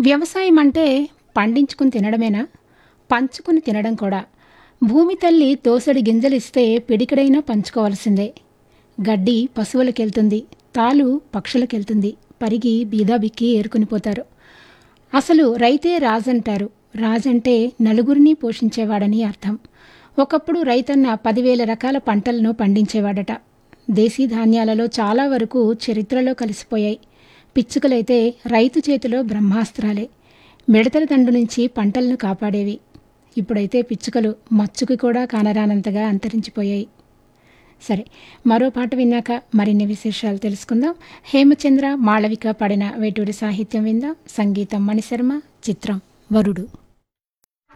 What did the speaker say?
వ్యవసాయం అంటే పండించుకుని తినడమేనా పంచుకుని తినడం కూడా భూమి తల్లి తోసడి గింజలిస్తే పిడికడైనా పంచుకోవాల్సిందే గడ్డి పశువులకెళ్తుంది తాలు పక్షులకెళ్తుంది పరిగి బీదాబిక్కి ఏరుకుని పోతారు అసలు రైతే రాజంటారు రాజంటే నలుగురిని పోషించేవాడని అర్థం ఒకప్పుడు రైతన్న పదివేల రకాల పంటలను పండించేవాడట దేశీ ధాన్యాలలో చాలా వరకు చరిత్రలో కలిసిపోయాయి పిచ్చుకలైతే రైతు చేతిలో బ్రహ్మాస్త్రాలే మిడతల దండు నుంచి పంటలను కాపాడేవి ఇప్పుడైతే పిచ్చుకలు మచ్చుకి కూడా కానరానంతగా అంతరించిపోయాయి సరే మరో పాట విన్నాక మరిన్ని విశేషాలు తెలుసుకుందాం హేమచంద్ర మాళవిక పడిన వేటూరి సాహిత్యం విందాం సంగీతం మణిశర్మ చిత్రం వరుడు